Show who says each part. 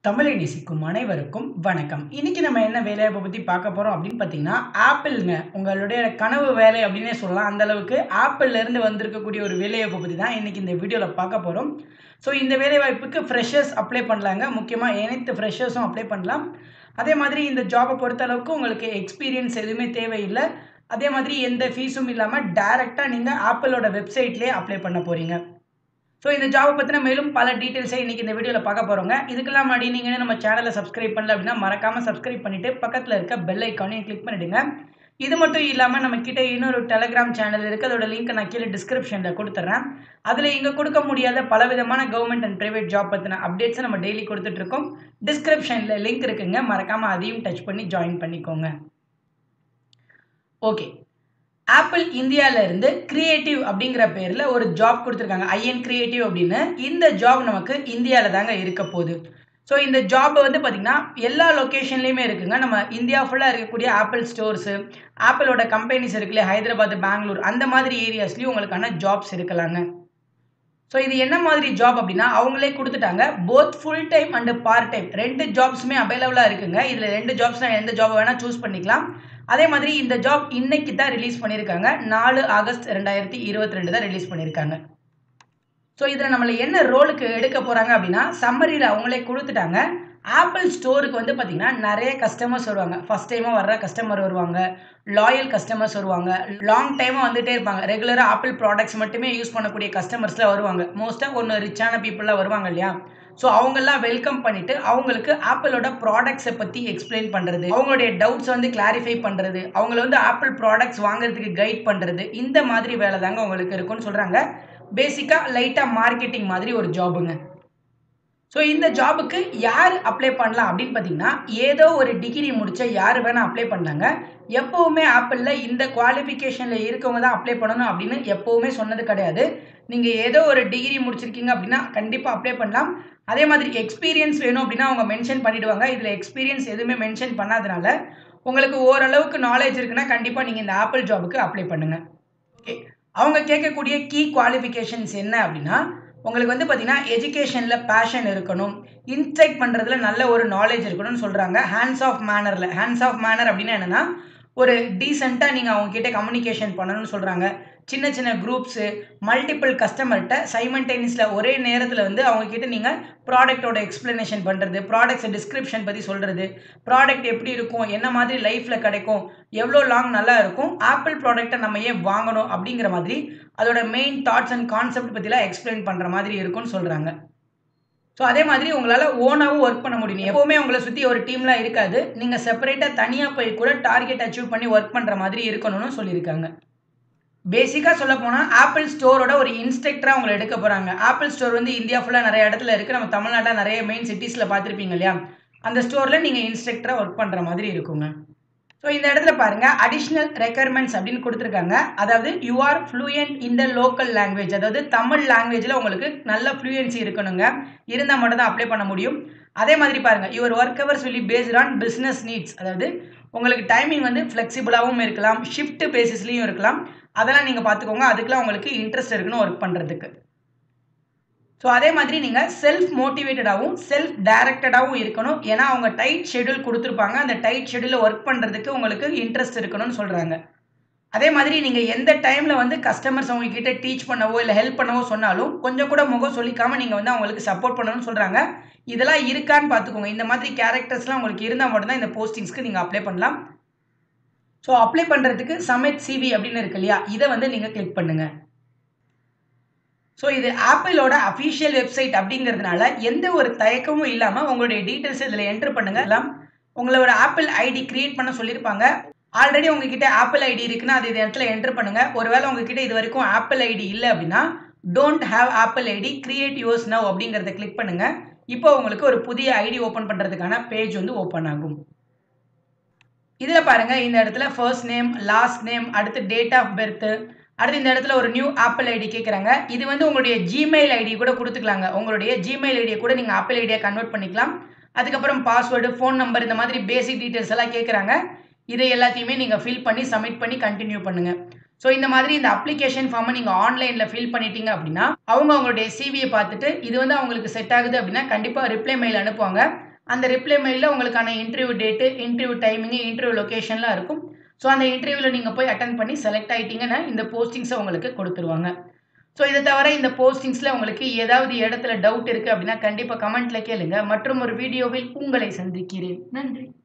Speaker 1: தமிழை நேசிக்கும் அனைவருக்கும் வணக்கம் இன்னைக்கு நம்ம என்ன வேலைவாய்ப்பை பற்றி பார்க்க போகிறோம் அப்படின்னு பார்த்தீங்கன்னா ஆப்பிள்ங்க உங்களுடைய கனவு வேலை அப்படின்னே சொல்லலாம் அந்த அளவுக்கு ஆப்பிள்ல இருந்து வந்திருக்கக்கூடிய ஒரு வேலைவாய்ப்பை பற்றி தான் இன்னைக்கு இந்த வீடியோவில் பார்க்க போகிறோம் ஸோ இந்த வேலைவாய்ப்புக்கு ஃப்ரெஷர்ஸ் அப்ளை பண்ணலாங்க முக்கியமாக அனைத்து ஃப்ரெஷர்ஸும் அப்ளை பண்ணலாம் அதே மாதிரி இந்த ஜாபை பொறுத்த அளவுக்கு உங்களுக்கு எக்ஸ்பீரியன்ஸ் எதுவுமே தேவையில்லை அதே மாதிரி எந்த ஃபீஸும் இல்லாமல் டைரெக்டாக நீங்கள் ஆப்பிளோட வெப்சைட்லேயே அப்ளை பண்ண போகிறீங்க ஸோ இந்த ஜாபை பற்றின மேலும் பல டீட்டெயில்ஸை இன்றைக்கி இந்த வீடியோவில் பார்க்க போகிறோங்க இதுக்கெல்லாம் முன்னாடி நீங்கள் நம்ம சேனலை சப்ஸ்கிரைப் பண்ணல அப்படின்னா மறக்காமல் சப்ஸ்கிரைப் பண்ணிவிட்டு பக்கத்தில் இருக்க பெல் ஐக்கானையும் கிளிக் பண்ணிவிடுங்க இது மட்டும் இல்லாமல் நம்ம கிட்ட இன்னொரு டெலகிராம் சேனல் இருக்குது அதோட லிங்க் நான் கீழே டிஸ்கிரிப்ஷனில் கொடுத்துட்றேன் அதில் இங்கே கொடுக்க முடியாத பலவிதமான கவர்மெண்ட் அண்ட் ப்ரைவேட் ஜாப் பற்றின அப்டேட்ஸை நம்ம டெய்லி கொடுத்துட்ருக்கோம் டிஸ்கிரிப்ஷனில் லிங்க் இருக்குங்க மறக்காமல் அதையும் டச் பண்ணி ஜாயின் பண்ணிக்கோங்க ஓகே ஆப்பிள் இந்தியாவிலேருந்து கிரியேட்டிவ் அப்படிங்கிற பேரில் ஒரு ஜாப் கொடுத்துருக்காங்க ஐஎன் கிரியேட்டிவ் அப்படின்னு இந்த ஜாப் நமக்கு இந்தியாவில் தாங்க இருக்க போகுது ஸோ இந்த ஜாப் வந்து பார்த்திங்கன்னா எல்லா லொக்கேஷன்லேயுமே இருக்குங்க நம்ம இந்தியா ஃபுல்லாக இருக்கக்கூடிய ஆப்பிள் ஸ்டோர்ஸு ஆப்பிளோட கம்பெனிஸ் இருக்குல்ல ஹைதராபாத் பெங்களூர் அந்த மாதிரி ஏரியாஸ்லேயும் உங்களுக்கான ஜாப்ஸ் இருக்கலாங்க ஸோ இது என்ன மாதிரி ஜாப் அப்படின்னா அவங்களே கொடுத்துட்டாங்க both full time and part time ரெண்டு ஜாப்ஸுமே அவைலபிளாக இருக்குங்க இதில் ரெண்டு ஜாப்ஸ் எந்த ஜாப் வேணால் சூஸ் பண்ணிக்கலாம் அதே மாதிரி இந்த ஜாப் இன்னைக்கு தான் ரிலீஸ் பண்ணியிருக்காங்க நாலு ஆகஸ்ட் ரெண்டாயிரத்தி இருபத்தி ரெண்டு தான் ரிலீஸ் பண்ணியிருக்காங்க ஸோ இதில் நம்மளை என்ன ரோலுக்கு எடுக்க போகிறாங்க அப்படின்னா சம்மரியில் அவங்களே கொடுத்துட்டாங்க ஆப்பிள் ஸ்டோருக்கு வந்து பார்த்திங்கன்னா நிறைய கஸ்டமர்ஸ் வருவாங்க ஃபஸ்ட் டைமாக வர்ற கஸ்டமர் வருவாங்க லாயல் கஸ்டமர்ஸ் வருவாங்க லாங் டைமாக வந்துகிட்டே இருப்பாங்க ரெகுலராக ஆப்பிள் ப்ராடக்ட்ஸ் மட்டுமே யூஸ் பண்ணக்கூடிய கஸ்டமர்ஸ்லாம் வருவாங்க மோஸ்ட்டாக ஒன்று ரிச்சான பீப்புளெலாம் வருவாங்க இல்லையா ஸோ அவங்கெல்லாம் வெல்கம் பண்ணிவிட்டு அவங்களுக்கு ஆப்பிளோட ப்ராடக்ட்ஸை பற்றி எக்ஸ்பிளைன் பண்ணுறது அவங்களுடைய டவுட்ஸ் வந்து கிளாரிஃபை பண்ணுறது அவங்கள வந்து ஆப்பிள் ப்ராடக்ட்ஸ் வாங்குறதுக்கு கைட் பண்ணுறது இந்த மாதிரி வேலை தாங்க உங்களுக்கு இருக்குன்னு சொல்கிறாங்க பேசிக்காக லைட்டாக மார்க்கெட்டிங் மாதிரி ஒரு ஜாபுங்க ஸோ இந்த ஜாபுக்கு யார் அப்ளை பண்ணலாம் அப்படின்னு பார்த்தீங்கன்னா ஏதோ ஒரு டிகிரி முடித்த யார் வேணால் அப்ளை பண்ணாங்க எப்போவுமே ஆப்பிளில் இந்த குவாலிஃபிகேஷனில் இருக்கவங்க தான் அப்ளை பண்ணணும் அப்படின்னு எப்போவுமே சொன்னது கிடையாது நீங்கள் ஏதோ ஒரு டிகிரி முடிச்சிருக்கீங்க அப்படின்னா கண்டிப்பாக அப்ளை பண்ணலாம் அதே மாதிரி எக்ஸ்பீரியன்ஸ் வேணும் அப்படின்னா அவங்க மென்ஷன் பண்ணிவிடுவாங்க இதில் எக்ஸ்பீரியன்ஸ் எதுவுமே மென்ஷன் பண்ணாதனால உங்களுக்கு ஓரளவுக்கு நாலேஜ் இருக்குன்னா கண்டிப்பாக நீங்கள் இந்த ஆப்பிள் ஜாபுக்கு அப்ளை பண்ணுங்கள் ஓகே அவங்க கேட்கக்கூடிய கீ குவாலிஃபிகேஷன்ஸ் என்ன அப்படின்னா உங்களுக்கு வந்து பார்த்தீங்கன்னா எஜுகேஷனில் பேஷன் இருக்கணும் இன்ஸ்ட்ரக்ட் பண்ணுறதுல நல்ல ஒரு நாலேஜ் இருக்கணும்னு சொல்கிறாங்க ஹேண்ட்ஸ் ஆஃப் மேனரில் ஹேண்ட்ஸ் ஆஃப் மேனர் அப்படின்னா என்னென்னா ஒரு டீசெண்டாக நீங்கள் அவங்கக்கிட்ட கம்யூனிகேஷன் பண்ணணும்னு சொல்கிறாங்க சின்ன சின்ன குரூப்ஸு மல்டிபிள் கஸ்டமர்கிட்ட சைமன்டேனியஸில் ஒரே நேரத்தில் வந்து அவங்கக்கிட்ட நீங்கள் ப்ராடக்ட்டோட எக்ஸ்ப்ளனேஷன் பண்ணுறது ப்ராடக்ட்ஸை டிஸ்கிரிப்ஷன் பற்றி சொல்கிறது ப்ராடக்ட் எப்படி இருக்கும் என்ன மாதிரி லைஃப்பில் கிடைக்கும் எவ்வளோ லாங் நல்லா இருக்கும் ஆப்பிள் ப்ராடக்ட்டை நம்ம ஏன் வாங்கணும் அப்படிங்கிற மாதிரி அதோட மெயின் தாட்ஸ் அண்ட் கான்செப்ட் பற்றிலாம் எக்ஸ்பிளைன் பண்ணுற மாதிரி இருக்கும்னு சொல்கிறாங்க ஸோ அதே மாதிரி உங்களால் ஓனாகவும் ஒர்க் பண்ண முடியும் எப்போவுமே உங்களை சுற்றி ஒரு டீம்லாம் இருக்காது நீங்கள் செப்பரேட்டாக தனியாக போய் கூட டார்கெட் அச்சீவ் பண்ணி ஒர்க் பண்ணுற மாதிரி இருக்கணும்னு சொல்லியிருக்காங்க பேசிக்காக சொல்ல போனால் ஆப்பிள் ஸ்டோரோட ஒரு இன்ஸ்ட்ரக்டராக உங்களை எடுக்க போகிறாங்க ஆப்பிள் ஸ்டோர் வந்து இந்தியா ஃபுல்லாக நிறைய இடத்துல இருக்குது நம்ம தமிழ்நாட்டில் நிறைய மெயின் சிட்டிஸில் பார்த்துருப்பீங்க இல்லையா அந்த ஸ்டோரில் நீங்கள் இன்ஸ்ட்ரக்டராக ஒர்க் பண்ணுற மாதிரி இருக்குங்க ஸோ இந்த இடத்துல பாருங்கள் அடிஷ்னல் ரெக்குயர்மெண்ட்ஸ் அப்படின்னு கொடுத்துருக்காங்க அதாவது you are fluent in the local language அதாவது தமிழ் லாங்குவேஜில் உங்களுக்கு நல்ல ஃப்ளூயன்சி இருக்கணுங்க இருந்தால் மட்டும் தான் அப்ளை பண்ண முடியும் அதே மாதிரி பாருங்கள் your work hours will based on business needs அதாவது உங்களுக்கு டைமிங் வந்து ஃப்ளெக்சிபிளாகவும் இருக்கலாம் ஷிஃப்ட் பேசிஸ்லேயும் இருக்கலாம் அதெல்லாம் நீங்கள் பார்த்துக்கோங்க அதுக்கெலாம் உங்களுக்கு இன்ட்ரெஸ்ட் இருக்குன்னு ஒர்க் பண்ணுறதுக்கு ஸோ அதே மாதிரி நீங்கள் செல்ஃப் மோட்டிவேட்டடாகவும் செல்ஃப் டைரக்டடாகவும் இருக்கணும் ஏன்னா அவங்க டைட் ஷெடியூல் கொடுத்துருப்பாங்க அந்த டைட் ஷெடியூலில் ஒர்க் பண்ணுறதுக்கு உங்களுக்கு இன்ட்ரெஸ்ட் இருக்கணும்னு சொல்கிறாங்க அதே மாதிரி நீங்கள் எந்த டைமில் வந்து கஸ்டமர்ஸ் அவங்கக்கிட்ட டீச் பண்ணவோ இல்லை ஹெல்ப் பண்ணவோ சொன்னாலும் கொஞ்சம் கூட முகம் சொல்லிக்காமல் நீங்கள் வந்து அவங்களுக்கு சப்போர்ட் பண்ணணும்னு சொல்கிறாங்க இதெல்லாம் இருக்கான்னு பார்த்துக்கோங்க இந்த மாதிரி கேரக்டர்ஸ்லாம் உங்களுக்கு இருந்தால் மட்டும்தான் இந்த போஸ்டிங்ஸ்க்கு நீங்கள் அப்ளை பண்ணலாம் ஸோ அப்ளை பண்ணுறதுக்கு சமிட் சிவி அப்படின்னு இருக்கு இல்லையா இதை வந்து நீங்கள் கிளிக் பண்ணுங்கள் ஸோ இது ஆப்பிளோட அஃபிஷியல் வெப்சைட் அப்படிங்கிறதுனால எந்த ஒரு தயக்கமும் இல்லாமல் உங்களுடைய டீட்டெயில்ஸ் இதில் என்ட்ரு பண்ணுங்க எல்லாம் உங்களோட ஆப்பிள் ஐடி கிரியேட் பண்ண சொல்லியிருப்பாங்க ஆல்ரெடி உங்ககிட்ட ஆப்பிள் ஐடி இருக்குன்னா அது இந்த இடத்துல என்ட்ரு பண்ணுங்கள் ஒருவேளை உங்ககிட்ட இது வரைக்கும் ஆப்பிள் ஐடி இல்லை அப்படின்னா don't have Apple ID create yours now அப்படிங்கிறத கிளிக் பண்ணுங்கள் இப்போ உங்களுக்கு ஒரு புதிய ஐடி ஓப்பன் பண்ணுறதுக்கான பேஜ் வந்து ஓப்பன் ஆகும் இதில் பாருங்கள் இந்த இடத்துல ஃபர்ஸ்ட் நேம் லாஸ்ட் நேம் அடுத்து டேட் ஆஃப் பர்த்து அடுத்து இந்த இடத்துல ஒரு நியூ ஆப்பிள் ஐடி கேட்குறாங்க இது வந்து உங்களுடைய ஜிமெயில் ஐடி கூட கொடுத்துக்கலாங்க உங்களுடைய ஜிமெயில் ஐடியை கூட நீங்கள் ஆப்பிள் ஐடியை கன்வெர்ட் பண்ணிக்கலாம் அதுக்கப்புறம் பாஸ்வேர்டு ஃபோன் நம்பர் இந்த மாதிரி பேசிக் டீட்டெயில்ஸ் எல்லாம் கேட்குறாங்க இதை எல்லாத்தையுமே நீங்கள் ஃபில் பண்ணி சப்மிட் பண்ணி கண்டினியூ பண்ணுங்கள் ஸோ இந்த மாதிரி இந்த அப்ளிகேஷன் ஃபார்மை நீங்கள் ஆன்லைனில் ஃபில் பண்ணிட்டீங்க அப்படின்னா அவங்க அவங்களுடைய சிவியை பார்த்துட்டு இது வந்து அவங்களுக்கு செட் ஆகுது அப்படின்னா கண்டிப்பாக ரிப்ளை மெயில் அனுப்புவாங்க அந்த ரிப்ளை மெயிலில் உங்களுக்கான interview date interview timing interview லொக்கேஷன்லாம் இருக்கும் ஸோ அந்த இன்டர்வியூவில் நீங்கள் போய் அட்டன் பண்ணி செலக்ட் ஆகிட்டீங்கன்னா இந்த போஸ்டிங்ஸை உங்களுக்கு கொடுத்துருவாங்க ஸோ இதை தவிர இந்த போஸ்டிங்ஸில் உங்களுக்கு ஏதாவது இடத்துல டவுட் இருக்குது அப்படின்னா கண்டிப்பாக கமெண்ட்டில் கேளுங்க மற்றும் ஒரு வீடியோவில் உங்களை சந்திக்கிறேன் நன்றி